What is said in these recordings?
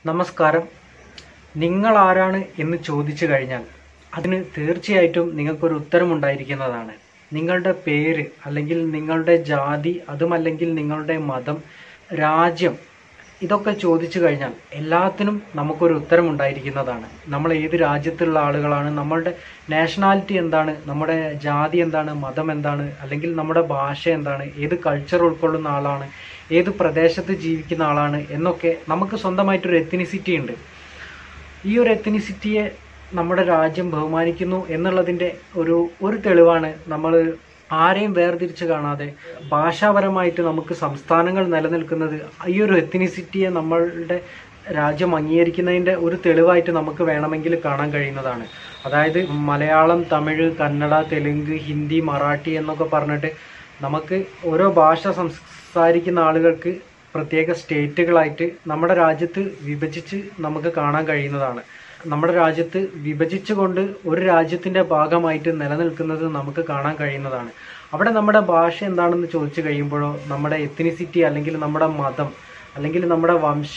നമസ്കാരം നിങ്ങൾ ആരാണ് എന്ന് ചോദിച്ചു കഴിഞ്ഞാൽ അതിന് തീർച്ചയായിട്ടും നിങ്ങൾക്കൊരു ഉത്തരമുണ്ടായിരിക്കുന്നതാണ് നിങ്ങളുടെ പേര് അല്ലെങ്കിൽ നിങ്ങളുടെ ജാതി അതുമല്ലെങ്കിൽ നിങ്ങളുടെ മതം രാജ്യം ഇതൊക്കെ ചോദിച്ചു കഴിഞ്ഞാൽ എല്ലാത്തിനും നമുക്കൊരു ഉത്തരം ഉണ്ടായിരിക്കുന്നതാണ് നമ്മൾ ഏത് രാജ്യത്തുള്ള ആളുകളാണ് നമ്മളുടെ നാഷണാലിറ്റി എന്താണ് നമ്മുടെ ജാതി എന്താണ് മതം എന്താണ് അല്ലെങ്കിൽ നമ്മുടെ ഭാഷ എന്താണ് ഏത് കൾച്ചർ ഉൾക്കൊള്ളുന്ന ആളാണ് ഏത് പ്രദേശത്ത് ജീവിക്കുന്ന ആളാണ് എന്നൊക്കെ നമുക്ക് സ്വന്തമായിട്ടൊരു എത്തിനിസിറ്റി ഉണ്ട് ഈ ഒരു എത്തിനിസിറ്റിയെ നമ്മുടെ രാജ്യം ബഹുമാനിക്കുന്നു എന്നുള്ളതിൻ്റെ ഒരു ഒരു തെളിവാണ് നമ്മൾ ആരെയും വേർതിരിച്ച് കാണാതെ ഭാഷാപരമായിട്ട് നമുക്ക് സംസ്ഥാനങ്ങൾ നിലനിൽക്കുന്നത് ഈ ഒരു എത്തിനിസിറ്റിയെ നമ്മളുടെ രാജ്യം അംഗീകരിക്കുന്നതിൻ്റെ ഒരു തെളിവായിട്ട് നമുക്ക് വേണമെങ്കിൽ കാണാൻ കഴിയുന്നതാണ് അതായത് മലയാളം തമിഴ് കന്നഡ തെലുങ്ക് ഹിന്ദി മറാഠി എന്നൊക്കെ പറഞ്ഞിട്ട് നമുക്ക് ഓരോ ഭാഷ സംസാരിക്കുന്ന ആളുകൾക്ക് പ്രത്യേക സ്റ്റേറ്റുകളായിട്ട് നമ്മുടെ രാജ്യത്ത് വിഭജിച്ച് നമുക്ക് കാണാൻ കഴിയുന്നതാണ് നമ്മുടെ രാജ്യത്ത് വിഭജിച്ചുകൊണ്ട് ഒരു രാജ്യത്തിന്റെ ഭാഗമായിട്ട് നിലനിൽക്കുന്നത് നമുക്ക് കാണാൻ കഴിയുന്നതാണ് അവിടെ നമ്മുടെ ഭാഷ എന്താണെന്ന് ചോദിച്ചു കഴിയുമ്പോഴോ നമ്മുടെ എത്തിനിസിറ്റി അല്ലെങ്കിൽ നമ്മുടെ മതം അല്ലെങ്കിൽ നമ്മുടെ വംശ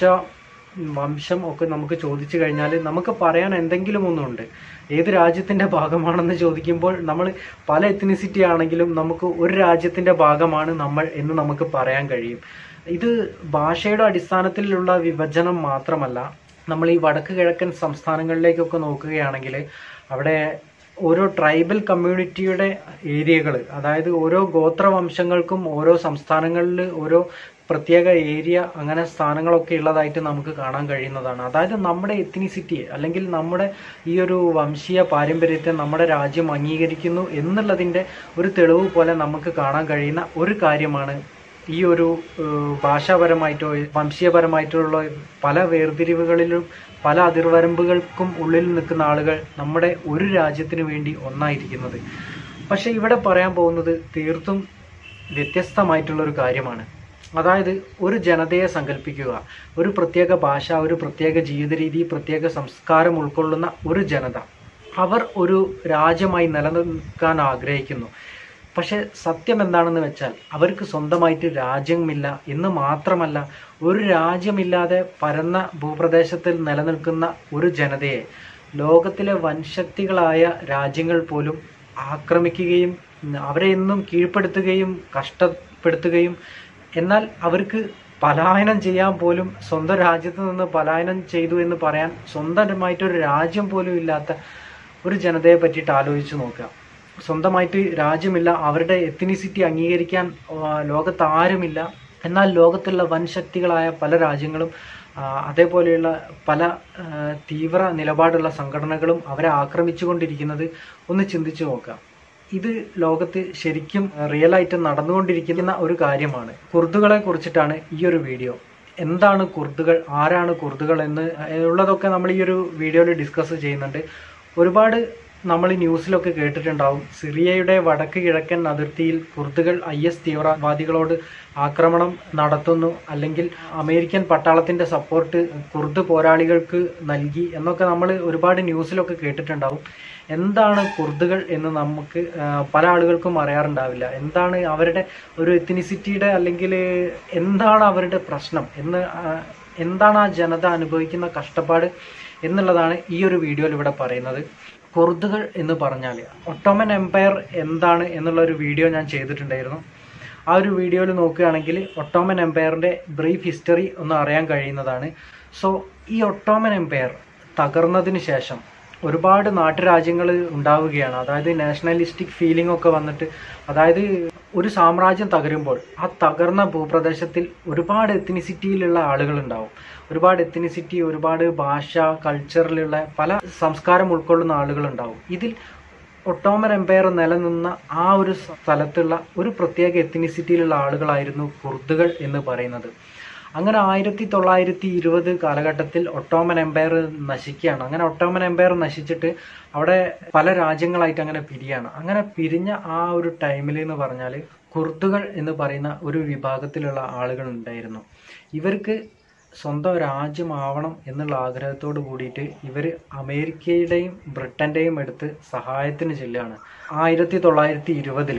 വംശം ഒക്കെ നമുക്ക് ചോദിച്ചു കഴിഞ്ഞാൽ നമുക്ക് പറയാൻ എന്തെങ്കിലും ഒന്നുണ്ട് ഏത് രാജ്യത്തിന്റെ ഭാഗമാണെന്ന് ചോദിക്കുമ്പോൾ നമ്മൾ പല എത്തിനിസിറ്റി ആണെങ്കിലും നമുക്ക് ഒരു രാജ്യത്തിന്റെ ഭാഗമാണ് നമ്മൾ എന്ന് നമുക്ക് പറയാൻ കഴിയും ഇത് ഭാഷയുടെ അടിസ്ഥാനത്തിലുള്ള വിഭജനം മാത്രമല്ല നമ്മൾ ഈ വടക്ക് കിഴക്കൻ സംസ്ഥാനങ്ങളിലേക്കൊക്കെ നോക്കുകയാണെങ്കിൽ അവിടെ ഓരോ ട്രൈബൽ കമ്മ്യൂണിറ്റിയുടെ ഏരിയകൾ അതായത് ഓരോ ഗോത്രവംശങ്ങൾക്കും ഓരോ സംസ്ഥാനങ്ങളിൽ ഓരോ പ്രത്യേക ഏരിയ അങ്ങനെ സ്ഥാനങ്ങളൊക്കെ ഉള്ളതായിട്ട് നമുക്ക് കാണാൻ കഴിയുന്നതാണ് അതായത് നമ്മുടെ എത്തിനിസിറ്റി അല്ലെങ്കിൽ നമ്മുടെ ഈ ഒരു വംശീയ പാരമ്പര്യത്തെ നമ്മുടെ രാജ്യം അംഗീകരിക്കുന്നു എന്നുള്ളതിൻ്റെ ഒരു തെളിവ് പോലെ നമുക്ക് കാണാൻ കഴിയുന്ന ഒരു കാര്യമാണ് ഈ ഒരു ഏഹ്, ഭാഷാപരമായിട്ടോ വംശീയപരമായിട്ടുള്ള പല വേർതിരിവുകളിലും പല അതിർവരമ്പുകൾക്കും ഉള്ളിൽ നിൽക്കുന്ന ആളുകൾ നമ്മുടെ ഒരു രാജ്യത്തിന് വേണ്ടി ഒന്നായിരിക്കുന്നത് പക്ഷെ ഇവിടെ പറയാൻ പോകുന്നത് തീർത്തും വ്യത്യസ്തമായിട്ടുള്ള ഒരു കാര്യമാണ് അതായത് ഒരു ജനതയെ സങ്കല്പിക്കുക ഒരു പ്രത്യേക ഭാഷ ഒരു പ്രത്യേക ജീവിത രീതി പ്രത്യേക സംസ്കാരം ഉൾക്കൊള്ളുന്ന ഒരു ജനത അവർ ഒരു രാജ്യമായി നിലനിൽക്കാൻ ആഗ്രഹിക്കുന്നു പക്ഷെ സത്യം എന്താണെന്ന് വെച്ചാൽ അവർക്ക് സ്വന്തമായിട്ട് രാജ്യമില്ല എന്ന് മാത്രമല്ല ഒരു രാജ്യമില്ലാതെ പരന്ന ഭൂപ്രദേശത്തിൽ നിലനിൽക്കുന്ന ഒരു ജനതയെ ലോകത്തിലെ വൻശക്തികളായ രാജ്യങ്ങൾ പോലും ആക്രമിക്കുകയും അവരെ എന്നും കീഴ്പ്പെടുത്തുകയും കഷ്ടപ്പെടുത്തുകയും എന്നാൽ അവർക്ക് പലായനം ചെയ്യാൻ പോലും സ്വന്തം രാജ്യത്ത് നിന്ന് പലായനം ചെയ്തു എന്ന് പറയാൻ സ്വന്തമായിട്ടൊരു രാജ്യം പോലും ഇല്ലാത്ത ഒരു ജനതയെ പറ്റിയിട്ട് ആലോചിച്ച് നോക്കുക സ്വന്തമായിട്ട് രാജ്യമില്ല അവരുടെ എത്തിനിസിറ്റി അംഗീകരിക്കാൻ ആ, ലോകത്ത് ആരുമില്ല എന്നാൽ ലോകത്തുള്ള വൻ ശക്തികളായ പല രാജ്യങ്ങളും ആ, അതേപോലെയുള്ള പല ആ, തീവ്ര നിലപാടുള്ള സംഘടനകളും അവരെ ആക്രമിച്ചുകൊണ്ടിരിക്കുന്നത് ഒന്ന് ചിന്തിച്ചു നോക്കാം ഇത് ലോകത്ത് ശരിക്കും റിയൽ ആയിട്ട് നടന്നുകൊണ്ടിരിക്കുന്ന ഒരു കാര്യമാണ് കുർദുകളെ കുറിച്ചിട്ടാണ് ഈ ഒരു വീഡിയോ എന്താണ് കുർദുകൾ ആരാണ് കുർദുകൾ എന്ന് ഉള്ളതൊക്കെ നമ്മൾ ഈ ഒരു വീഡിയോയിൽ ഡിസ്കസ് ചെയ്യുന്നുണ്ട് ഒരുപാട് നമ്മൾ ഈ ന്യൂസിലൊക്കെ കേട്ടിട്ടുണ്ടാവും സിറിയയുടെ വടക്ക് കിഴക്കൻ അതിർത്തിയിൽ കുർദുകൾ ഐ എസ് തീവ്രവാദികളോട് ആക്രമണം നടത്തുന്നു അല്ലെങ്കിൽ അമേരിക്കൻ പട്ടാളത്തിന്റെ സപ്പോർട്ട് കുർദ് പോരാളികൾക്ക് നൽകി എന്നൊക്കെ നമ്മൾ ഒരുപാട് ന്യൂസിലൊക്കെ കേട്ടിട്ടുണ്ടാവും എന്താണ് കുർദുകൾ എന്ന് നമുക്ക് ആ, പല ആളുകൾക്കും അറിയാറുണ്ടാവില്ല എന്താണ് അവരുടെ ഒരു എത്തിനിസിറ്റിയുടെ അല്ലെങ്കിൽ എന്താണ് അവരുടെ പ്രശ്നം എന്ന് ആ, എന്താണ് ആ ജനത അനുഭവിക്കുന്ന കഷ്ടപ്പാട് എന്നുള്ളതാണ് ഈ ഒരു വീഡിയോയിൽ ഇവിടെ പറയുന്നത് കുർദുകൾ എന്ന് പറഞ്ഞാൽ ഒട്ടോമൻ എംപയർ എന്താണ് എന്നുള്ള ഒരു വീഡിയോ ഞാൻ ചെയ്തിട്ടുണ്ടായിരുന്നു ആ ഒരു വീഡിയോയിൽ നോക്കുകയാണെങ്കിൽ ഒട്ടോമൻ എംപയറിന്റെ ബ്രീഫ് ഹിസ്റ്ററി ഒന്ന് അറിയാൻ കഴിയുന്നതാണ് സോ ഈ ഒട്ടോമൻ എംപയർ തകർന്നതിന് ശേഷം ഒരുപാട് നാട്ടുരാജ്യങ്ങൾ ഉണ്ടാവുകയാണ് അതായത് നാഷണലിസ്റ്റിക് ഫീലിംഗ് ഒക്കെ വന്നിട്ട് അതായത് ഒരു സാമ്രാജ്യം തകരുമ്പോൾ ആ തകർന്ന ഭൂപ്രദേശത്തിൽ ഒരുപാട് എത്തിനിസിറ്റിയിലുള്ള ആളുകൾ ഉണ്ടാവും ഒരുപാട് എത്തിനിസിറ്റി ഒരുപാട് ഭാഷ കൾച്ചറിലുള്ള പല സംസ്കാരം ഉൾക്കൊള്ളുന്ന ആളുകൾ ഉണ്ടാവും ഇതിൽ ഒട്ടോമൻ എംപയർ നിലനിന്ന ആ ഒരു സ്ഥലത്തുള്ള ഒരു പ്രത്യേക എത്തിനിസിറ്റിയിലുള്ള ആളുകളായിരുന്നു കുർദുകൾ എന്ന് പറയുന്നത് അങ്ങനെ ആയിരത്തി തൊള്ളായിരത്തി ഇരുപത് കാലഘട്ടത്തിൽ ഒട്ടോമൻ എംപയർ നശിക്കുകയാണ് അങ്ങനെ ഒട്ടോമൻ എംപയർ നശിച്ചിട്ട് അവിടെ പല രാജ്യങ്ങളായിട്ട് അങ്ങനെ പിരിയാണ് അങ്ങനെ പിരിഞ്ഞ ആ ഒരു ടൈമിൽ എന്ന് പറഞ്ഞാൽ കുർദുകൾ എന്ന് പറയുന്ന ഒരു വിഭാഗത്തിലുള്ള ആളുകൾ ഉണ്ടായിരുന്നു ഇവർക്ക് സ്വന്തം രാജ്യമാവണം എന്നുള്ള ആഗ്രഹത്തോട് കൂടിയിട്ട് ഇവർ അമേരിക്കയുടെയും ബ്രിട്ടന്റെയും അടുത്ത് സഹായത്തിന് ചെല്ലുകയാണ് ആയിരത്തി തൊള്ളായിരത്തി ഇരുപതിൽ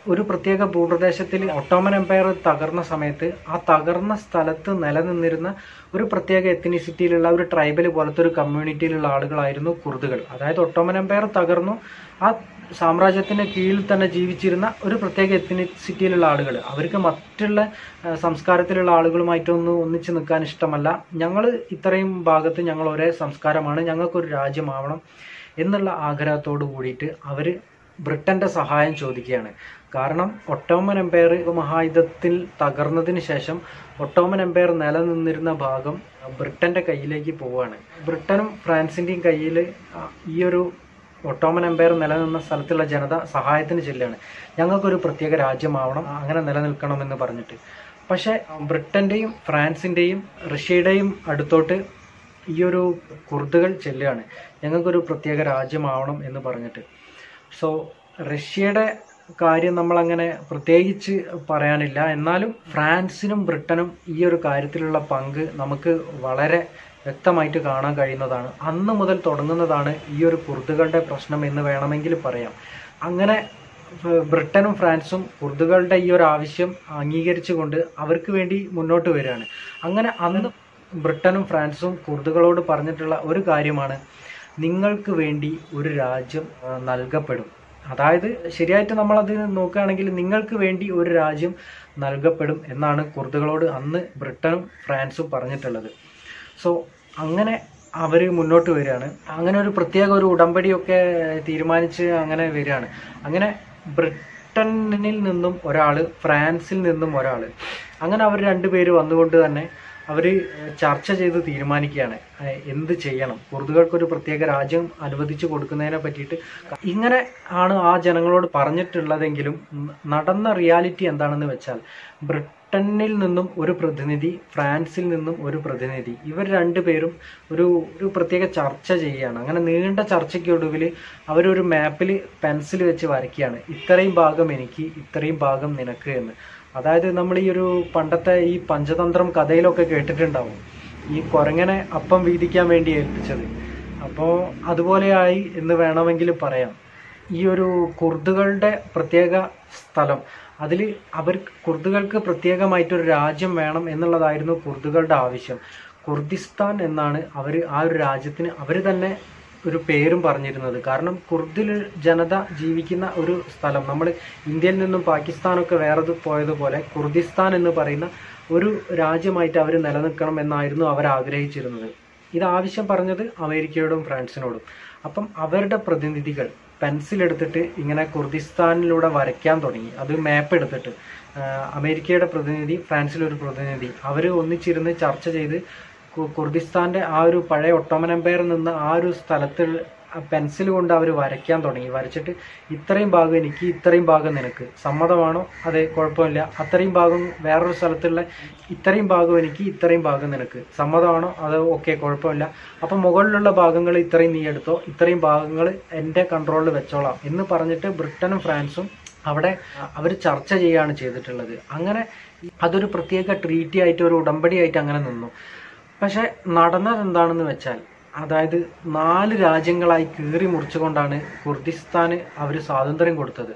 ഒരു പ്രത്യേക ഭൂപ്രദേശത്തിൽ ഒട്ടോമൻ എംപയർ തകർന്ന സമയത്ത് ആ തകർന്ന സ്ഥലത്ത് നിലനിന്നിരുന്ന ഒരു പ്രത്യേക എത്തിനിസിറ്റിയിലുള്ള ഒരു ട്രൈബൽ പോലത്തെ ഒരു കമ്മ്യൂണിറ്റിയിലുള്ള ആളുകളായിരുന്നു കുർദുകൾ അതായത് ഒട്ടോമൻ എംപയർ തകർന്നു ആ സാമ്രാജ്യത്തിന് കീഴിൽ തന്നെ ജീവിച്ചിരുന്ന ഒരു പ്രത്യേക എത്തിനിസിറ്റിയിലുള്ള ആളുകൾ അവർക്ക് മറ്റുള്ള ആ, സംസ്കാരത്തിലുള്ള ആളുകളുമായിട്ടൊന്നും ഒന്നിച്ച് നിൽക്കാൻ ഇഷ്ടമല്ല ഞങ്ങൾ ഇത്രയും ഭാഗത്ത് ഞങ്ങൾ ഒരേ സംസ്കാരമാണ് ഞങ്ങൾക്കൊരു രാജ്യമാവണം എന്നുള്ള ആഗ്രഹത്തോട് കൂടിയിട്ട് അവർ ബ്രിട്ടന്റെ സഹായം ചോദിക്കുകയാണ് കാരണം ഒട്ടോമൻ എംപയർ മഹായുദ്ധത്തിൽ തകർന്നതിന് ശേഷം ഒട്ടോമൻ എംപയർ നിലനിന്നിരുന്ന ഭാഗം ബ്രിട്ടന്റെ കയ്യിലേക്ക് പോവുകയാണ് ബ്രിട്ടനും ഫ്രാൻസിന്റെയും കയ്യിൽ ഈ ഒരു ഒട്ടോമൻ എംപയർ നിലനിന്ന സ്ഥലത്തുള്ള ജനത സഹായത്തിന് ചെല്ലുകയാണ് ഞങ്ങൾക്കൊരു പ്രത്യേക രാജ്യമാവണം അങ്ങനെ നിലനിൽക്കണമെന്ന് പറഞ്ഞിട്ട് പക്ഷേ ബ്രിട്ടന്റെയും ഫ്രാൻസിന്റെയും റഷ്യയുടെയും അടുത്തോട്ട് ഈ ഒരു കുർദുകൾ ചെല്ലുകയാണ് ഞങ്ങൾക്കൊരു പ്രത്യേക രാജ്യമാവണം എന്ന് പറഞ്ഞിട്ട് സോ റഷ്യയുടെ കാര്യം നമ്മളങ്ങനെ പ്രത്യേകിച്ച് പറയാനില്ല എന്നാലും ഫ്രാൻസിനും ബ്രിട്ടനും ഈ ഒരു കാര്യത്തിലുള്ള പങ്ക് നമുക്ക് വളരെ വ്യക്തമായിട്ട് കാണാൻ കഴിയുന്നതാണ് അന്ന് മുതൽ തുടങ്ങുന്നതാണ് ഈ ഒരു കുർദുകളുടെ പ്രശ്നം എന്ന് വേണമെങ്കിൽ പറയാം അങ്ങനെ ഏഹ്, ബ്രിട്ടനും ഫ്രാൻസും കുർദുകളുടെ ഈ ഒരു ആവശ്യം അംഗീകരിച്ചുകൊണ്ട് അവർക്ക് വേണ്ടി മുന്നോട്ട് വരികയാണ് അങ്ങനെ അന്ന് ബ്രിട്ടനും ഫ്രാൻസും കുർദുകളോട് പറഞ്ഞിട്ടുള്ള ഒരു കാര്യമാണ് നിങ്ങൾക്ക് വേണ്ടി ഒരു രാജ്യം ആ, നൽകപ്പെടും അതായത് ശരിയായിട്ട് നമ്മളത് നോക്കുകയാണെങ്കിൽ നിങ്ങൾക്ക് വേണ്ടി ഒരു രാജ്യം നൽകപ്പെടും എന്നാണ് കുർദുകളോട് അന്ന് ബ്രിട്ടനും ഫ്രാൻസും പറഞ്ഞിട്ടുള്ളത് സോ അങ്ങനെ അവർ മുന്നോട്ട് വരികയാണ് അങ്ങനെ ഒരു പ്രത്യേക ഒരു ഉടമ്പടിയൊക്കെ തീരുമാനിച്ച് അങ്ങനെ വരികയാണ് അങ്ങനെ ബ്രിട്ടനിൽ നിന്നും ഒരാൾ ഫ്രാൻസിൽ നിന്നും ഒരാൾ അങ്ങനെ അവർ രണ്ടുപേര് വന്നുകൊണ്ട് തന്നെ അവർ ചർച്ച ചെയ്ത് തീരുമാനിക്കുകയാണ് ഏഹ് എന്ത് ചെയ്യണം കുർദുകൾക്കൊരു പ്രത്യേക രാജ്യം അനുവദിച്ചു കൊടുക്കുന്നതിനെ പറ്റിയിട്ട് ഇങ്ങനെ ആണ് ആ ജനങ്ങളോട് പറഞ്ഞിട്ടുള്ളതെങ്കിലും ഉം, നടന്ന റിയാലിറ്റി എന്താണെന്ന് വെച്ചാൽ ബ്രിട്ടനിൽ നിന്നും ഒരു പ്രതിനിധി ഫ്രാൻസിൽ നിന്നും ഒരു പ്രതിനിധി ഇവർ രണ്ടുപേരും ഒരു ഒരു പ്രത്യേക ചർച്ച ചെയ്യുകയാണ് അങ്ങനെ നീണ്ട ചർച്ചയ്ക്കൊടുവിൽ അവരൊരു മാപ്പിൽ പെൻസിൽ വെച്ച് വരയ്ക്കുകയാണ് ഇത്രയും ഭാഗം എനിക്ക് ഇത്രയും ഭാഗം നിനക്ക് എന്ന് അതായത് നമ്മൾ ഈ ഒരു പണ്ടത്തെ ഈ പഞ്ചതന്ത്രം കഥയിലൊക്കെ കേട്ടിട്ടുണ്ടാവും ഈ കുരങ്ങനെ അപ്പം വീതിക്കാൻ വേണ്ടി ഏൽപ്പിച്ചത് അപ്പോൾ അതുപോലെയായി എന്ന് വേണമെങ്കിൽ പറയാം ഈ ഒരു കുർദുകളുടെ പ്രത്യേക സ്ഥലം അതിൽ അവർ കുർദുകൾക്ക് പ്രത്യേകമായിട്ടൊരു രാജ്യം വേണം എന്നുള്ളതായിരുന്നു കുർദുകളുടെ ആവശ്യം കുർദിസ്ഥാൻ എന്നാണ് അവർ ആ ഒരു രാജ്യത്തിന് അവർ തന്നെ ഒരു പേരും പറഞ്ഞിരുന്നത് കാരണം കുർദിൽ ജനത ജീവിക്കുന്ന ഒരു സ്ഥലം നമ്മൾ ഇന്ത്യയിൽ നിന്നും പാകിസ്ഥാനൊക്കെ വേറെ പോയതുപോലെ കുർദിസ്ഥാൻ എന്ന് പറയുന്ന ഒരു രാജ്യമായിട്ട് അവർ നിലനിൽക്കണം എന്നായിരുന്നു അവർ ആഗ്രഹിച്ചിരുന്നത് ഇത് ആവശ്യം പറഞ്ഞത് അമേരിക്കയോടും ഫ്രാൻസിനോടും അപ്പം അവരുടെ പ്രതിനിധികൾ പെൻസിൽ എടുത്തിട്ട് ഇങ്ങനെ കുർദിസ്ഥാനിലൂടെ വരയ്ക്കാൻ തുടങ്ങി അത് മാപ്പ് എടുത്തിട്ട് ആ, അമേരിക്കയുടെ പ്രതിനിധി ഫ്രാൻസിലെ ഒരു പ്രതിനിധി അവർ ഒന്നിച്ചിരുന്ന് ചർച്ച ചെയ്ത് കു- കുർദിസ്ഥാന്റെ ആ ഒരു പഴയ ഒട്ടോമൻ എംപയറിൽ നിന്ന് ആ ഒരു സ്ഥലത്ത് പെൻസിൽ കൊണ്ട് അവർ വരയ്ക്കാൻ തുടങ്ങി വരച്ചിട്ട് ഇത്രയും ഭാഗം എനിക്ക് ഇത്രയും ഭാഗം നിനക്ക് സമ്മതമാണോ അതെ കുഴപ്പമില്ല അത്രയും ഭാഗം വേറൊരു സ്ഥലത്തുള്ള ഇത്രയും ഭാഗം എനിക്ക് ഇത്രയും ഭാഗം നിനക്ക് സമ്മതമാണോ അത് ഓക്കെ കുഴപ്പമില്ല അപ്പം മുകളിലുള്ള ഭാഗങ്ങൾ ഇത്രയും നീ എടുത്തോ ഇത്രയും ഭാഗങ്ങൾ എൻ്റെ കൺട്രോളിൽ വെച്ചോളാം എന്ന് പറഞ്ഞിട്ട് ബ്രിട്ടനും ഫ്രാൻസും അവിടെ അവർ ചർച്ച ചെയ്യുകയാണ് ചെയ്തിട്ടുള്ളത് അങ്ങനെ അതൊരു പ്രത്യേക ട്രീറ്റി ആയിട്ട് ഒരു ഉടമ്പടി ആയിട്ട് അങ്ങനെ നിന്നു പക്ഷെ നടന്നത് എന്താണെന്ന് വെച്ചാൽ അതായത് നാല് രാജ്യങ്ങളായി കീറി മുറിച്ചുകൊണ്ടാണ് കുർദിസ്ഥാന് അവർ സ്വാതന്ത്ര്യം കൊടുത്തത്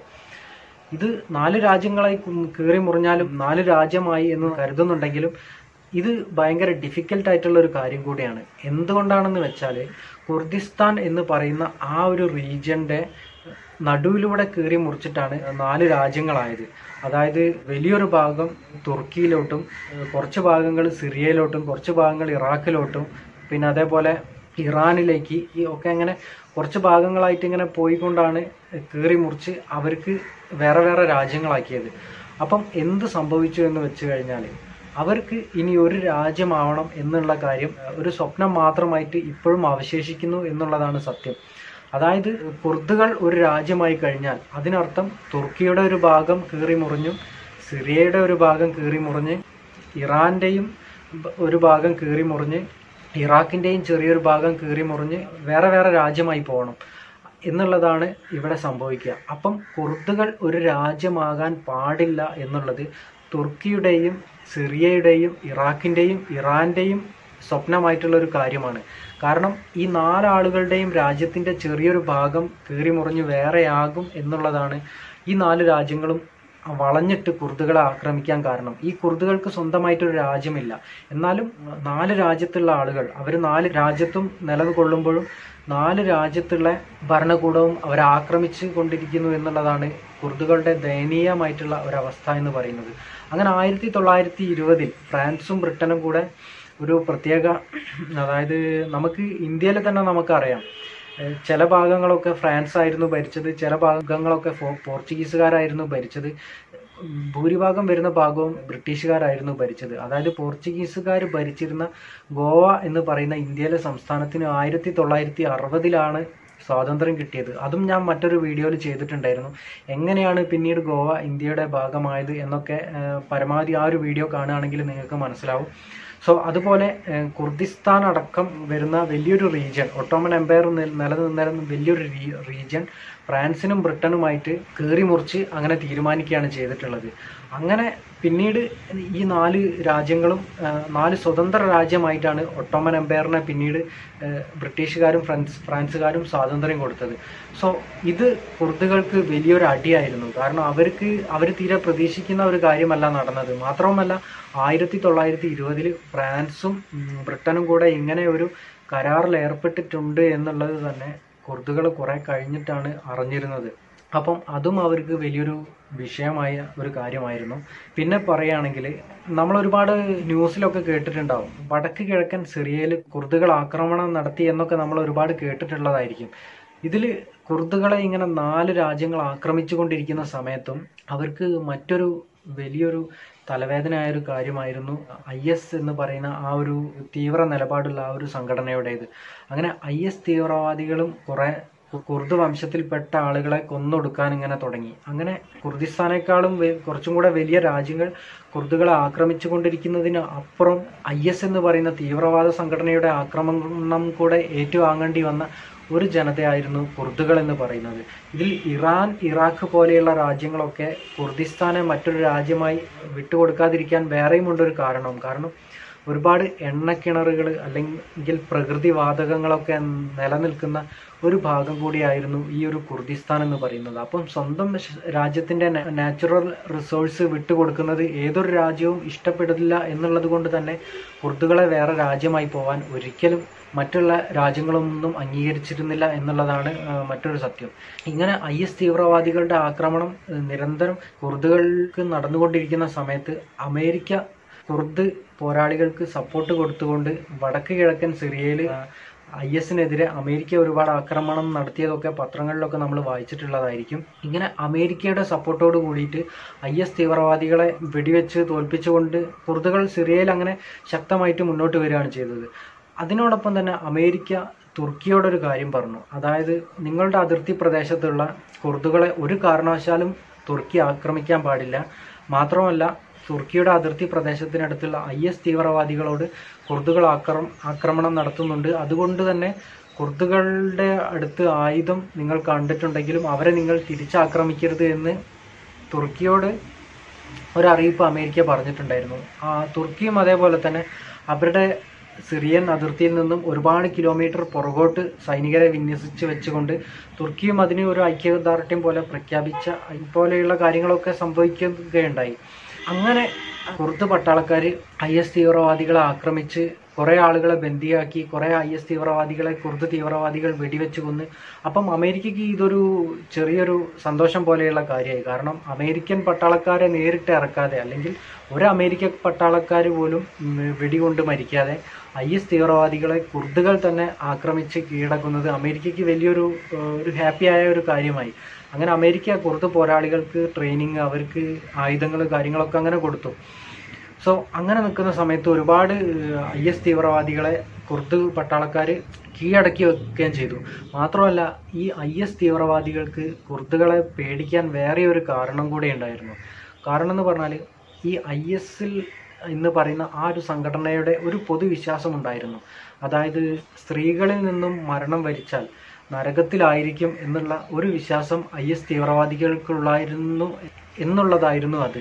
ഇത് നാല് രാജ്യങ്ങളായി കു- കീറി മുറിഞ്ഞാലും നാല് രാജ്യമായി എന്ന് കരുതുന്നുണ്ടെങ്കിലും ഇത് ഭയങ്കര ഡിഫിക്കൽട്ട് ആയിട്ടുള്ള ഒരു കാര്യം കൂടിയാണ് എന്തുകൊണ്ടാണെന്ന് വെച്ചാൽ കുർദിസ്ഥാൻ എന്ന് പറയുന്ന ആ ഒരു റീജിയന്റെ നടുവിലൂടെ കീറി മുറിച്ചിട്ടാണ് നാല് രാജ്യങ്ങളായത് അതായത് വലിയൊരു ഭാഗം തുർക്കിയിലോട്ടും ഏഹ് കുറച്ച് ഭാഗങ്ങൾ സിറിയയിലോട്ടും കുറച്ച് ഭാഗങ്ങൾ ഇറാഖിലോട്ടും പിന്നെ അതേപോലെ ഇറാനിലേക്ക് ഈ ഒക്കെ അങ്ങനെ കുറച്ച് ഭാഗങ്ങളായിട്ട് ഇങ്ങനെ പോയിക്കൊണ്ടാണ് കീറി മുറിച്ച് അവർക്ക് വേറെ വേറെ രാജ്യങ്ങളാക്കിയത് അപ്പം എന്ത് സംഭവിച്ചു എന്ന് വെച്ച് കഴിഞ്ഞാൽ അവർക്ക് ഇനി ഒരു രാജ്യമാവണം എന്നുള്ള കാര്യം ഏഹ് ഒരു സ്വപ്നം മാത്രമായിട്ട് ഇപ്പോഴും അവശേഷിക്കുന്നു എന്നുള്ളതാണ് സത്യം അതായത് കുർദുകൾ ഒരു രാജ്യമായി കഴിഞ്ഞാൽ അതിനർത്ഥം തുർക്കിയുടെ ഒരു ഭാഗം കീറി മുറിഞ്ഞും സിറിയയുടെ ഒരു ഭാഗം കീറി മുറിഞ്ഞ് ഇറാന്റെയും ബ- ഒരു ഭാഗം കീറി മുറിഞ്ഞ് ഇറാഖിന്റെയും ചെറിയൊരു ഭാഗം കീറി മുറിഞ്ഞ് വേറെ വേറെ രാജ്യമായി പോകണം എന്നുള്ളതാണ് ഇവിടെ സംഭവിക്കുക അപ്പം കുർദുകൾ ഒരു രാജ്യമാകാൻ പാടില്ല എന്നുള്ളത് തുർക്കിയുടെയും സിറിയയുടെയും ഇറാഖിന്റെയും ഇറാന്റെയും സ്വപ്നമായിട്ടുള്ള ഒരു കാര്യമാണ് കാരണം ഈ നാലാളുകളുടെയും രാജ്യത്തിന്റെ ചെറിയൊരു ഭാഗം കീറിമുറിഞ്ഞ് വേറെയാകും എന്നുള്ളതാണ് ഈ നാല് രാജ്യങ്ങളും വളഞ്ഞിട്ട് കുർദുകളെ ആക്രമിക്കാൻ കാരണം ഈ കുർദുകൾക്ക് സ്വന്തമായിട്ടൊരു രാജ്യമില്ല എന്നാലും നാല് രാജ്യത്തുള്ള ആളുകൾ അവർ നാല് രാജ്യത്തും നിലകൊള്ളുമ്പോഴും നാല് രാജ്യത്തുള്ള ഭരണകൂടവും അവരെ ആക്രമിച്ചു കൊണ്ടിരിക്കുന്നു എന്നുള്ളതാണ് കുർദുകളുടെ ദയനീയമായിട്ടുള്ള ഒരവസ്ഥ എന്ന് പറയുന്നത് അങ്ങനെ ആയിരത്തി തൊള്ളായിരത്തി ഇരുപതിൽ ഫ്രാൻസും ബ്രിട്ടനും കൂടെ ഒരു പ്രത്യേക അതായത് നമുക്ക് ഇന്ത്യയിൽ തന്നെ നമുക്കറിയാം ഏഹ് ചില ഭാഗങ്ങളൊക്കെ ഫ്രാൻസ് ആയിരുന്നു ഭരിച്ചത് ചില ഭാഗങ്ങളൊക്കെ ഫോ- പോർച്ചുഗീസുകാരായിരുന്നു ഭരിച്ചത് ഭൂരിഭാഗം വരുന്ന ഭാഗവും ബ്രിട്ടീഷുകാരായിരുന്നു ഭരിച്ചത് അതായത് പോർച്ചുഗീസുകാർ ഭരിച്ചിരുന്ന ഗോവ എന്ന് പറയുന്ന ഇന്ത്യയിലെ സംസ്ഥാനത്തിന് ആയിരത്തി തൊള്ളായിരത്തി അറുപതിലാണ് സ്വാതന്ത്ര്യം കിട്ടിയത് അതും ഞാൻ മറ്റൊരു വീഡിയോയിൽ ചെയ്തിട്ടുണ്ടായിരുന്നു എങ്ങനെയാണ് പിന്നീട് ഗോവ ഇന്ത്യയുടെ ഭാഗമായത് എന്നൊക്കെ ഏഹ് പരമാവധി ആ ഒരു വീഡിയോ കാണുകയാണെങ്കിൽ നിങ്ങൾക്ക് മനസ്സിലാവും സോ അതുപോലെ ഏഹ് കുർദിസ്ഥാൻ അടക്കം വരുന്ന വലിയൊരു റീജിയൻ ഒട്ടോമൻ എംപയർ നിൽ- നിലനിന്നിരുന്ന വലിയൊരു റീജിയൻ ഫ്രാൻസിനും ബ്രിട്ടനുമായിട്ട് കീറി മുറിച്ച് അങ്ങനെ തീരുമാനിക്കുകയാണ് ചെയ്തിട്ടുള്ളത് അങ്ങനെ പിന്നീട് ഈ നാല് രാജ്യങ്ങളും ഏഹ് നാല് സ്വതന്ത്ര രാജ്യമായിട്ടാണ് ഒട്ടോമൻ എംപയറിനെ പിന്നീട് ഏഹ് ബ്രിട്ടീഷുകാരും ഫ്രാൻസ് ഫ്രാൻസുകാരും സ്വാതന്ത്ര്യം കൊടുത്തത് സോ ഇത് കുർദുകൾക്ക് വലിയൊരു അടിയായിരുന്നു കാരണം അവർക്ക് അവർ തീരെ പ്രതീക്ഷിക്കുന്ന ഒരു കാര്യമല്ല നടന്നത് മാത്രവുമല്ല ആയിരത്തി തൊള്ളായിരത്തി ഇരുപതിൽ ഫ്രാൻസും ഉം, ബ്രിട്ടനും കൂടെ ഇങ്ങനെ ഒരു കരാറിൽ ഏർപ്പെട്ടിട്ടുണ്ട് എന്നുള്ളത് തന്നെ കുർദുകൾ കുറെ കഴിഞ്ഞിട്ടാണ് അറിഞ്ഞിരുന്നത് അപ്പം അതും അവർക്ക് വലിയൊരു വിഷയമായ ഒരു കാര്യമായിരുന്നു പിന്നെ പറയുകയാണെങ്കിൽ നമ്മൾ ഒരുപാട് ന്യൂസിലൊക്കെ കേട്ടിട്ടുണ്ടാവും വടക്ക് കിഴക്കൻ സിറിയയിൽ കുർദുകൾ ആക്രമണം നടത്തി എന്നൊക്കെ നമ്മൾ ഒരുപാട് കേട്ടിട്ടുള്ളതായിരിക്കും ഇതിൽ കുർദുകളെ ഇങ്ങനെ നാല് രാജ്യങ്ങൾ ആക്രമിച്ചു കൊണ്ടിരിക്കുന്ന സമയത്തും അവർക്ക് മറ്റൊരു വലിയൊരു തലവേദനയായ ഒരു കാര്യമായിരുന്നു ഐ എസ് എന്ന് പറയുന്ന ആ ഒരു തീവ്ര നിലപാടുള്ള ആ ഒരു സംഘടനയുടേത് അങ്ങനെ ഐ എസ് തീവ്രവാദികളും കുറെ കു- കുർദ് വംശത്തിൽപ്പെട്ട ആളുകളെ കൊന്നൊടുക്കാൻ ഇങ്ങനെ തുടങ്ങി അങ്ങനെ കുർദിസ്ഥാനേക്കാളും വെ- കുറച്ചും കൂടെ വലിയ രാജ്യങ്ങൾ കുർദുകളെ ആക്രമിച്ചു കൊണ്ടിരിക്കുന്നതിന് അപ്പുറം ഐ എസ് എന്ന് പറയുന്ന തീവ്രവാദ സംഘടനയുടെ ആക്രമണം കൂടെ ഏറ്റുവാങ്ങേണ്ടി വന്ന ഒരു ജനതയായിരുന്നു കുർദുകൾ എന്ന് പറയുന്നത് ഇതിൽ ഇറാൻ ഇറാഖ് പോലെയുള്ള രാജ്യങ്ങളൊക്കെ കുർദിസ്ഥാനെ മറ്റൊരു രാജ്യമായി വിട്ടുകൊടുക്കാതിരിക്കാൻ വേറെയും ഉണ്ടൊരു കാരണം കാരണം ഒരുപാട് എണ്ണക്കിണറുകൾ അല്ലെങ്കിൽ പ്രകൃതി വാതകങ്ങളൊക്കെ നിലനിൽക്കുന്ന ഒരു ഭാഗം കൂടിയായിരുന്നു ഈ ഒരു കുർദിസ്ഥാൻ എന്ന് പറയുന്നത് അപ്പം സ്വന്തം ശ- രാജ്യത്തിന്റെ നാച്ചുറൽ റിസോഴ്സ് വിട്ടുകൊടുക്കുന്നത് ഏതൊരു രാജ്യവും ഇഷ്ടപ്പെടില്ല എന്നുള്ളത് കൊണ്ട് തന്നെ കുർദുകളെ വേറെ രാജ്യമായി പോവാൻ ഒരിക്കലും മറ്റുള്ള രാജ്യങ്ങളൊന്നും അംഗീകരിച്ചിരുന്നില്ല എന്നുള്ളതാണ് ആ, മറ്റൊരു സത്യം ഇങ്ങനെ ഐ എസ് തീവ്രവാദികളുടെ ആക്രമണം ഏഹ്, നിരന്തരം കുർദുകൾക്ക് നടന്നുകൊണ്ടിരിക്കുന്ന സമയത്ത് അമേരിക്ക കുർദ് പോരാളികൾക്ക് സപ്പോർട്ട് കൊടുത്തുകൊണ്ട് വടക്ക് കിഴക്കൻ സിറിയയിൽ ഐ എസിനെതിരെ അമേരിക്ക ഒരുപാട് ആക്രമണം നടത്തിയതൊക്കെ പത്രങ്ങളിലൊക്കെ നമ്മൾ വായിച്ചിട്ടുള്ളതായിരിക്കും ഇങ്ങനെ അമേരിക്കയുടെ സപ്പോർട്ടോട് കൂടിയിട്ട് ഐ എസ് തീവ്രവാദികളെ വെടിവെച്ച് തോൽപ്പിച്ചുകൊണ്ട് കുർദുകൾ സിറിയയിൽ അങ്ങനെ ശക്തമായിട്ട് മുന്നോട്ട് വരികയാണ് ചെയ്തത് അതിനോടൊപ്പം തന്നെ അമേരിക്ക തുർക്കിയോടൊരു കാര്യം പറഞ്ഞു അതായത് നിങ്ങളുടെ അതിർത്തി പ്രദേശത്തുള്ള കുർദുകളെ ഒരു കാരണവശാലും തുർക്കി ആക്രമിക്കാൻ പാടില്ല മാത്രമല്ല തുർക്കിയുടെ അതിർത്തി പ്രദേശത്തിനടുത്തുള്ള ഐ എസ് തീവ്രവാദികളോട് കുർദുകൾ ആക്രമ ആക്രമണം നടത്തുന്നുണ്ട് അതുകൊണ്ട് തന്നെ കുർദുകളുടെ അടുത്ത് ആയുധം നിങ്ങൾ കണ്ടിട്ടുണ്ടെങ്കിലും അവരെ നിങ്ങൾ തിരിച്ചാക്രമിക്കരുത് എന്ന് തുർക്കിയോട് ഒരു അറിയിപ്പ് അമേരിക്ക പറഞ്ഞിട്ടുണ്ടായിരുന്നു ആ തുർക്കിയും അതേപോലെ തന്നെ അവരുടെ സിറിയൻ അതിർത്തിയിൽ നിന്നും ഒരുപാട് കിലോമീറ്റർ പുറകോട്ട് സൈനികരെ വിന്യസിച്ച് വെച്ചുകൊണ്ട് തുർക്കിയും അതിന് ഒരു ഐക്യദാർഢ്യം പോലെ പ്രഖ്യാപിച്ച പോലെയുള്ള കാര്യങ്ങളൊക്കെ സംഭവിക്കുകയുണ്ടായി അങ്ങനെ കുർദ് പട്ടാളക്കാർ ഐ എസ് തീവ്രവാദികളെ ആക്രമിച്ച് കുറേ ആളുകളെ ബന്ദിയാക്കി കുറേ ഐ എസ് തീവ്രവാദികളെ കുർദ് തീവ്രവാദികൾ വെടിവെച്ച് കൊന്ന് അപ്പം അമേരിക്കയ്ക്ക് ഇതൊരു ചെറിയൊരു സന്തോഷം പോലെയുള്ള കാര്യമായി കാരണം അമേരിക്കൻ പട്ടാളക്കാരെ നേരിട്ട് ഇറക്കാതെ അല്ലെങ്കിൽ ഒരു അമേരിക്ക പട്ടാളക്കാർ പോലും ഉം, വെടികൊണ്ട് മരിക്കാതെ ഐ എസ് തീവ്രവാദികളെ കുർദുകൾ തന്നെ ആക്രമിച്ച് കീഴടക്കുന്നത് അമേരിക്കയ്ക്ക് വലിയൊരു ഏഹ്, ഒരു ഹാപ്പിയായ ഒരു കാര്യമായി അങ്ങനെ അമേരിക്ക കുർദ് പോരാളികൾക്ക് ട്രെയിനിങ് അവർക്ക് ആയുധങ്ങൾ കാര്യങ്ങളൊക്കെ അങ്ങനെ കൊടുത്തു സോ അങ്ങനെ നിൽക്കുന്ന സമയത്ത് ഒരുപാട് ഐ എസ് തീവ്രവാദികളെ കുർദ് പട്ടാളക്കാർ കീഴടക്കി വെക്കുകയും ചെയ്തു മാത്രമല്ല ഈ ഐ എസ് തീവ്രവാദികൾക്ക് കുർദുകളെ പേടിക്കാൻ വേറെ ഒരു കാരണം കൂടെ ഉണ്ടായിരുന്നു കാരണം എന്ന് പറഞ്ഞാൽ ഈ ഐ എസിൽ എന്ന് പറയുന്ന ആ ഒരു സംഘടനയുടെ ഒരു പൊതുവിശ്വാസം ഉണ്ടായിരുന്നു അതായത് സ്ത്രീകളിൽ നിന്നും മരണം വരിച്ചാൽ നരകത്തിലായിരിക്കും എന്നുള്ള ഒരു വിശ്വാസം ഐ എസ് തീവ്രവാദികൾക്കുള്ളായിരുന്നു എന്നുള്ളതായിരുന്നു അത്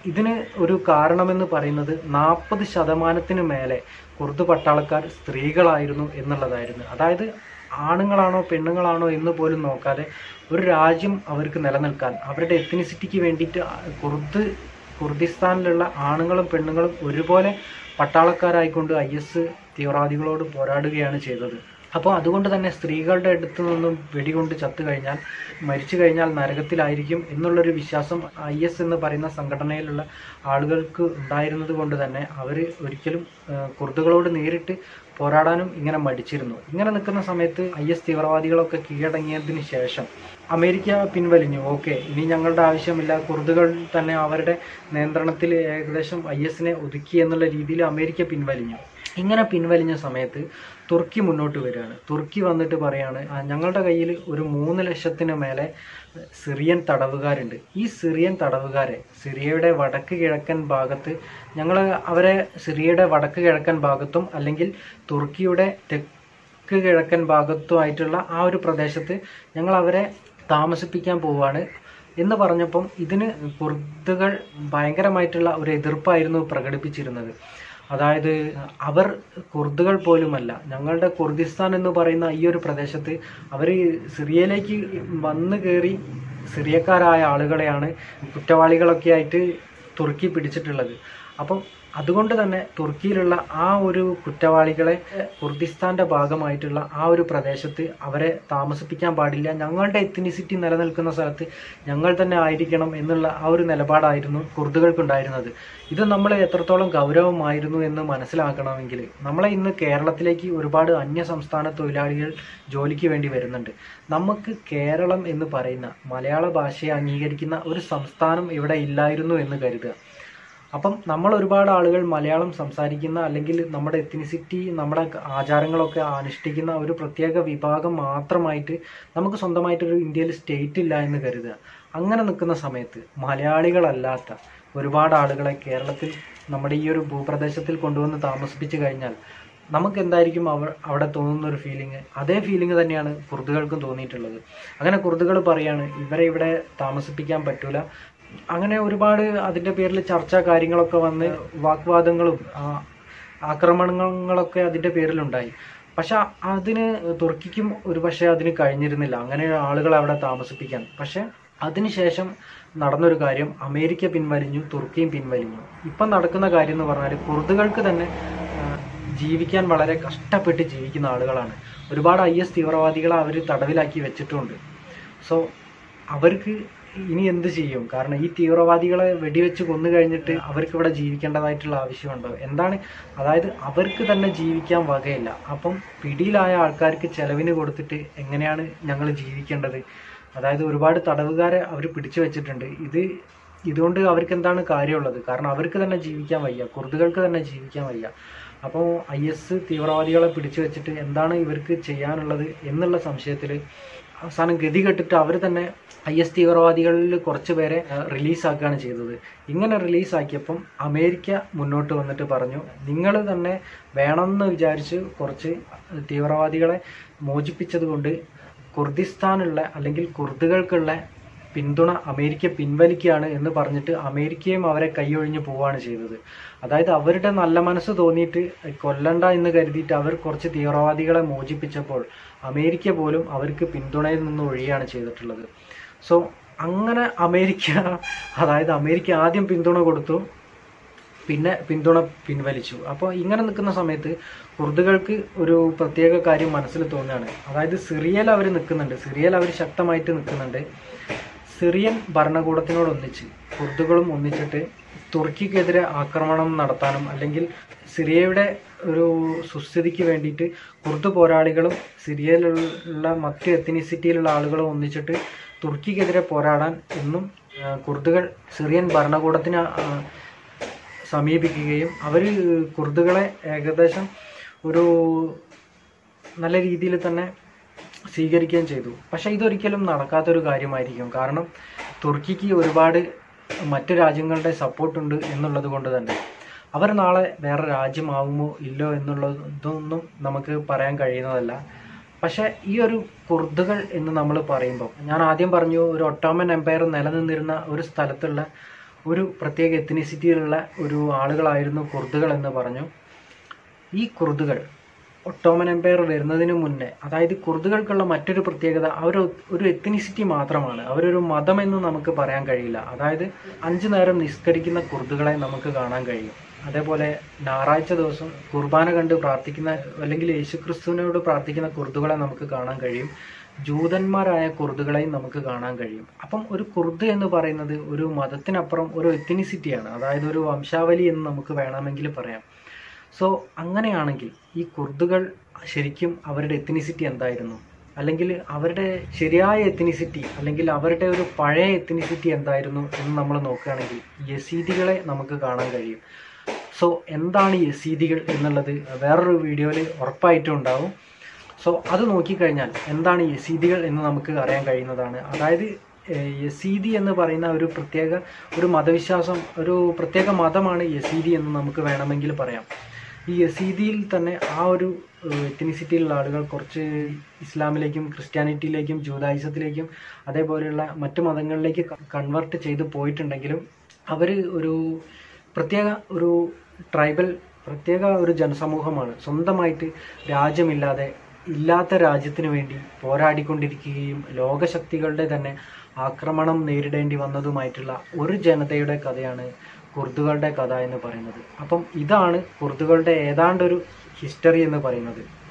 ഇതിന് ഒരു കാരണമെന്ന് പറയുന്നത് നാൽപ്പത് ശതമാനത്തിന് മേലെ കുർദ് പട്ടാളക്കാർ സ്ത്രീകളായിരുന്നു എന്നുള്ളതായിരുന്നു അതായത് ആണുങ്ങളാണോ പെണ്ണുങ്ങളാണോ എന്ന് പോലും നോക്കാതെ ഒരു രാജ്യം അവർക്ക് നിലനിൽക്കാൻ അവരുടെ എത്തിനിസിറ്റിക്ക് വേണ്ടിയിട്ട് കുർദ് കുർദിസ്ഥാനിലുള്ള ആണുങ്ങളും പെണ്ണുങ്ങളും ഒരുപോലെ പട്ടാളക്കാരായിക്കൊണ്ട് ഐ എസ് തീവ്രവാദികളോട് പോരാടുകയാണ് ചെയ്തത് അപ്പോൾ അതുകൊണ്ട് തന്നെ സ്ത്രീകളുടെ അടുത്ത് നിന്നും വെടികൊണ്ട് ചത്തു കഴിഞ്ഞാൽ മരിച്ചു കഴിഞ്ഞാൽ നരകത്തിലായിരിക്കും എന്നുള്ളൊരു വിശ്വാസം ഐ എസ് എന്ന് പറയുന്ന സംഘടനയിലുള്ള ആളുകൾക്ക് ഉണ്ടായിരുന്നത് കൊണ്ട് തന്നെ അവർ ഒരിക്കലും ആ, കുർദുകളോട് നേരിട്ട് പോരാടാനും ഇങ്ങനെ മടിച്ചിരുന്നു ഇങ്ങനെ നിൽക്കുന്ന സമയത്ത് ഐ എസ് തീവ്രവാദികളൊക്കെ കീഴടങ്ങിയതിന് ശേഷം അമേരിക്ക പിൻവലിഞ്ഞു ഓക്കെ ഇനി ഞങ്ങളുടെ ആവശ്യമില്ല കുർദുകൾ തന്നെ അവരുടെ നിയന്ത്രണത്തിൽ ഏകദേശം ഐ എസിനെ ഒതുക്കി എന്നുള്ള രീതിയിൽ അമേരിക്ക പിൻവലിഞ്ഞു ഇങ്ങനെ പിൻവലിഞ്ഞ സമയത്ത് തുർക്കി മുന്നോട്ട് വരികയാണ് തുർക്കി വന്നിട്ട് പറയാണ് "ആ, ഞങ്ങളുടെ കയ്യിൽ ഒരു മൂന്ന് ലക്ഷത്തിന് മേലെ സിറിയൻ തടവുകാരുണ്ട് ഈ സിറിയൻ തടവുകാരെ സിറിയയുടെ വടക്ക് കിഴക്കൻ ഭാഗത്ത് ഞങ്ങൾ അവരെ സിറിയയുടെ വടക്ക് കിഴക്കൻ ഭാഗത്തും അല്ലെങ്കിൽ തുർക്കിയുടെ തെക്ക് കിഴക്കൻ ഭാഗത്തുമായിട്ടുള്ള ആ ഒരു പ്രദേശത്ത് ഞങ്ങൾ അവരെ താമസിപ്പിക്കാൻ പോവുകയാണ് എന്ന് പറഞ്ഞപ്പം ഇതിന് കുർദുകൾ ഭയങ്കരമായിട്ടുള്ള ഒരു എതിർപ്പായിരുന്നു പ്രകടിപ്പിച്ചിരുന്നത് അതായത് അവർ കുർദുകൾ പോലുമല്ല ഞങ്ങളുടെ കുർദിസ്ഥാൻ എന്ന് പറയുന്ന ഈ ഒരു പ്രദേശത്ത് അവർ സിറിയയിലേക്ക് വന്നു കയറി സിറിയക്കാരായ ആളുകളെയാണ് കുറ്റവാളികളൊക്കെ ആയിട്ട് തുർക്കി പിടിച്ചിട്ടുള്ളത് അപ്പം അതുകൊണ്ട് തന്നെ തുർക്കിയിലുള്ള ആ ഒരു കുറ്റവാളികളെ എഹ്, കുർദിസ്ഥാന്റെ ഭാഗമായിട്ടുള്ള ആ ഒരു പ്രദേശത്ത് അവരെ താമസിപ്പിക്കാൻ പാടില്ല ഞങ്ങളുടെ എത്തിനിസിറ്റി നിലനിൽക്കുന്ന സ്ഥലത്ത് ഞങ്ങൾ തന്നെ ആയിരിക്കണം എന്നുള്ള ആ ഒരു നിലപാടായിരുന്നു കുർദുകൾക്കുണ്ടായിരുന്നത് ഇത് നമ്മൾ എത്രത്തോളം ഗൗരവമായിരുന്നു എന്ന് മനസ്സിലാക്കണമെങ്കിൽ നമ്മളെ ഇന്ന് കേരളത്തിലേക്ക് ഒരുപാട് അന്യ സംസ്ഥാന തൊഴിലാളികൾ ജോലിക്ക് വേണ്ടി വരുന്നുണ്ട് നമുക്ക് കേരളം എന്ന് പറയുന്ന മലയാള ഭാഷയെ അംഗീകരിക്കുന്ന ഒരു സംസ്ഥാനം ഇവിടെ ഇല്ലായിരുന്നു എന്ന് കരുതുക അപ്പം നമ്മൾ ഒരുപാട് ആളുകൾ മലയാളം സംസാരിക്കുന്ന അല്ലെങ്കിൽ നമ്മുടെ എത്തിനിസിറ്റി നമ്മുടെ ആചാരങ്ങളൊക്കെ അനുഷ്ഠിക്കുന്ന ഒരു പ്രത്യേക വിഭാഗം മാത്രമായിട്ട് നമുക്ക് സ്വന്തമായിട്ടൊരു ഇന്ത്യയിൽ സ്റ്റേറ്റ് ഇല്ല എന്ന് കരുതുക അങ്ങനെ നിൽക്കുന്ന സമയത്ത് മലയാളികളല്ലാത്ത ഒരുപാട് ആളുകളെ കേരളത്തിൽ നമ്മുടെ ഈ ഒരു ഭൂപ്രദേശത്തിൽ കൊണ്ടുവന്ന് താമസിപ്പിച്ചു കഴിഞ്ഞാൽ നമുക്ക് എന്തായിരിക്കും അവ അവിടെ തോന്നുന്ന ഒരു ഫീലിംഗ് അതേ ഫീലിംഗ് തന്നെയാണ് കുർദുകൾക്കും തോന്നിയിട്ടുള്ളത് അങ്ങനെ കുർദുകൾ പറയാണ് ഇവരെ ഇവിടെ താമസിപ്പിക്കാൻ പറ്റൂല അങ്ങനെ ഒരുപാട് അതിന്റെ പേരിൽ ചർച്ച കാര്യങ്ങളൊക്കെ വന്ന് വാഗ്വാദങ്ങളും ആ, ആക്രമണങ്ങളൊക്കെ അതിന്റെ പേരിലുണ്ടായി പക്ഷെ അതിന് തുർക്കിക്കും ഒരു പക്ഷേ അതിന് കഴിഞ്ഞിരുന്നില്ല അങ്ങനെ ആളുകളെ അവിടെ താമസിപ്പിക്കാൻ പക്ഷെ അതിനുശേഷം നടന്നൊരു കാര്യം അമേരിക്ക പിൻവലിഞ്ഞു തുർക്കിയും പിൻവലിഞ്ഞു ഇപ്പം നടക്കുന്ന കാര്യം എന്ന് പറഞ്ഞാൽ കുർദുകൾക്ക് തന്നെ ആ, ജീവിക്കാൻ വളരെ കഷ്ടപ്പെട്ട് ജീവിക്കുന്ന ആളുകളാണ് ഒരുപാട് ഐ എസ് തീവ്രവാദികളെ അവർ തടവിലാക്കി വെച്ചിട്ടുണ്ട് സോ അവർക്ക് ഇനി എന്ത് ചെയ്യും കാരണം ഈ തീവ്രവാദികളെ വെടിവെച്ച് കൊന്നു കഴിഞ്ഞിട്ട് അവർക്ക് ഇവിടെ ജീവിക്കേണ്ടതായിട്ടുള്ള ആവശ്യമുണ്ടോ എന്താണ് അതായത് അവർക്ക് തന്നെ ജീവിക്കാൻ വകയില്ല അപ്പം പിടിയിലായ ആൾക്കാർക്ക് ചെലവിന് കൊടുത്തിട്ട് എങ്ങനെയാണ് ഞങ്ങൾ ജീവിക്കേണ്ടത് അതായത് ഒരുപാട് തടവുകാരെ അവർ പിടിച്ചു വെച്ചിട്ടുണ്ട് ഇത് ഇതുകൊണ്ട് അവർക്ക് എന്താണ് കാര്യമുള്ളത് കാരണം അവർക്ക് തന്നെ ജീവിക്കാൻ വയ്യ കുർദുകൾക്ക് തന്നെ ജീവിക്കാൻ വയ്യ അപ്പോൾ ഐ എസ് തീവ്രവാദികളെ പിടിച്ചു വെച്ചിട്ട് എന്താണ് ഇവർക്ക് ചെയ്യാനുള്ളത് എന്നുള്ള സംശയത്തിൽ അവസാനം ഗതി കെട്ടിട്ട് അവർ തന്നെ ഐ എസ് തീവ്രവാദികളിൽ കുറച്ച് പേരെ റിലീസാക്കുകയാണ് ചെയ്തത് ഇങ്ങനെ റിലീസാക്കിയപ്പം അമേരിക്ക മുന്നോട്ട് വന്നിട്ട് പറഞ്ഞു നിങ്ങൾ തന്നെ വേണമെന്ന് വിചാരിച്ച് കുറച്ച് തീവ്രവാദികളെ മോചിപ്പിച്ചത് കൊണ്ട് കുർദിസ്ഥാനുള്ള അല്ലെങ്കിൽ കുർദുകൾക്കുള്ള പിന്തുണ അമേരിക്ക പിൻവലിക്കുകയാണ് എന്ന് പറഞ്ഞിട്ട് അമേരിക്കയും അവരെ കൈയൊഴിഞ്ഞു പോവുകയാണ് ചെയ്തത് അതായത് അവരുടെ നല്ല മനസ്സ് തോന്നിയിട്ട് കൊല്ലണ്ട എന്ന് കരുതിയിട്ട് അവർ കുറച്ച് തീവ്രവാദികളെ മോചിപ്പിച്ചപ്പോൾ അമേരിക്ക പോലും അവർക്ക് പിന്തുണയിൽ നിന്ന് ഒഴിയാണ് ചെയ്തിട്ടുള്ളത് സോ അങ്ങനെ അമേരിക്ക അതായത് അമേരിക്ക ആദ്യം പിന്തുണ കൊടുത്തു പിന്നെ പിന്തുണ പിൻവലിച്ചു അപ്പോൾ ഇങ്ങനെ നിൽക്കുന്ന സമയത്ത് കുർദുകൾക്ക് ഒരു പ്രത്യേക കാര്യം മനസ്സിൽ തോന്നുകയാണ് അതായത് സിറിയയിൽ അവർ നിൽക്കുന്നുണ്ട് സിറിയയിൽ അവർ ശക്തമായിട്ട് നിൽക്കുന്നുണ്ട് സിറിയൻ ഭരണകൂടത്തിനോടൊന്നിച്ച് കുർദുകളും ഒന്നിച്ചിട്ട് തുർക്കിക്കെതിരെ ആക്രമണം നടത്താനും അല്ലെങ്കിൽ സിറിയയുടെ ഒരു സുസ്ഥിതിക്ക് വേണ്ടിയിട്ട് കുർദ് പോരാളികളും സിറിയയിലുള്ള മറ്റ് എത്തിനിസിറ്റിയിലുള്ള ആളുകളും ഒന്നിച്ചിട്ട് തുർക്കിക്കെതിരെ പോരാടാൻ എന്നും ആ, കുർദുകൾ സിറിയൻ ഭരണകൂടത്തിന് ആ, സമീപിക്കുകയും അവർ കുർദുകളെ ഏകദേശം ഒരു നല്ല രീതിയിൽ തന്നെ സ്വീകരിക്കുകയും ചെയ്തു പക്ഷെ ഇതൊരിക്കലും നടക്കാത്തൊരു കാര്യമായിരിക്കും കാരണം തുർക്കിക്ക് ഒരുപാട് മറ്റ് രാജ്യങ്ങളുടെ സപ്പോർട്ടുണ്ട് എന്നുള്ളത് കൊണ്ട് തന്നെ അവർ നാളെ വേറെ രാജ്യമാവുമോ ഇല്ലോ എന്നുള്ളതൊന്നും നമുക്ക് പറയാൻ കഴിയുന്നതല്ല പക്ഷെ ഈ ഒരു കുർദുകൾ എന്ന് നമ്മൾ പറയുമ്പോൾ ഞാൻ ആദ്യം പറഞ്ഞു ഒരു ഒട്ടോമൻ എംപയർ നിലനിന്നിരുന്ന ഒരു സ്ഥലത്തുള്ള ഒരു പ്രത്യേക എത്തിനിസിറ്റിയിലുള്ള ഒരു ആളുകളായിരുന്നു കുർദുകൾ എന്ന് പറഞ്ഞു ഈ കുർദുകൾ ഒട്ടോമൻ എംപയർ വരുന്നതിന് മുന്നേ അതായത് കുർദുകൾക്കുള്ള മറ്റൊരു പ്രത്യേകത അവർ ഒരു എത്തിനിസിറ്റി മാത്രമാണ് അവരൊരു മതം എന്ന് നമുക്ക് പറയാൻ കഴിയില്ല അതായത് അഞ്ചു നേരം നിസ്കരിക്കുന്ന കുർദുകളെ നമുക്ക് കാണാൻ കഴിയും അതേപോലെ ഞായറാഴ്ച ദിവസം കുർബാന കണ്ട് പ്രാർത്ഥിക്കുന്ന അല്ലെങ്കിൽ യേശുക്രിസ്തുവിനോട് പ്രാർത്ഥിക്കുന്ന കുർദുകളെ നമുക്ക് കാണാൻ കഴിയും ജൂതന്മാരായ കുർദുകളെയും നമുക്ക് കാണാൻ കഴിയും അപ്പം ഒരു കുർദ് എന്ന് പറയുന്നത് ഒരു മതത്തിനപ്പുറം ഒരു എത്തിനിസിറ്റിയാണ് അതായത് ഒരു വംശാവലി എന്ന് നമുക്ക് വേണമെങ്കിൽ പറയാം സോ അങ്ങനെയാണെങ്കിൽ ഈ കുർദുകൾ ശരിക്കും അവരുടെ എത്തിനിസിറ്റി എന്തായിരുന്നു അല്ലെങ്കിൽ അവരുടെ ശരിയായ എത്തിനിസിറ്റി അല്ലെങ്കിൽ അവരുടെ ഒരു പഴയ എത്തിനിസിറ്റി എന്തായിരുന്നു എന്ന് നമ്മൾ നോക്കുകയാണെങ്കിൽ യസീദികളെ നമുക്ക് കാണാൻ കഴിയും സോ എന്താണ് യസീദികൾ എന്നുള്ളത് വേറൊരു വീഡിയോയിൽ ഉറപ്പായിട്ടും ഉണ്ടാവും സോ അത് നോക്കിക്കഴിഞ്ഞാൽ എന്താണ് യസീദികൾ എന്ന് നമുക്ക് അറിയാൻ കഴിയുന്നതാണ് അതായത് ഏഹ്, യസീദി എന്ന് പറയുന്ന ഒരു പ്രത്യേക ഒരു മതവിശ്വാസം ഒരു പ്രത്യേക മതമാണ് യസീദി എന്ന് നമുക്ക് വേണമെങ്കിൽ പറയാം ഈ യസീദിയിൽ തന്നെ ആ ഒരു എത്തിനിസിറ്റിയിലുള്ള ആളുകൾ കുറച്ച് ഇസ്ലാമിലേക്കും ക്രിസ്ത്യാനിറ്റിയിലേക്കും ജൂതായുസത്തിലേക്കും അതേപോലെയുള്ള മറ്റു മതങ്ങളിലേക്ക് കൺവേർട്ട് ചെയ്ത് പോയിട്ടുണ്ടെങ്കിലും അവർ ഒരു പ്രത്യേക ഒരു ട്രൈബൽ പ്രത്യേക ഒരു ജനസമൂഹമാണ് സ്വന്തമായിട്ട് രാജ്യമില്ലാതെ ഇല്ലാത്ത രാജ്യത്തിന് വേണ്ടി പോരാടിക്കൊണ്ടിരിക്കുകയും ലോകശക്തികളുടെ തന്നെ ആക്രമണം നേരിടേണ്ടി വന്നതുമായിട്ടുള്ള ഒരു ജനതയുടെ കഥയാണ് കുർദുകളുടെ കഥ എന്ന് പറയുന്നത് അപ്പം ഇതാണ് കുർദുകളുടെ ഏതാണ്ടൊരു ഹിസ്റ്ററി എന്ന് പറയുന്നത്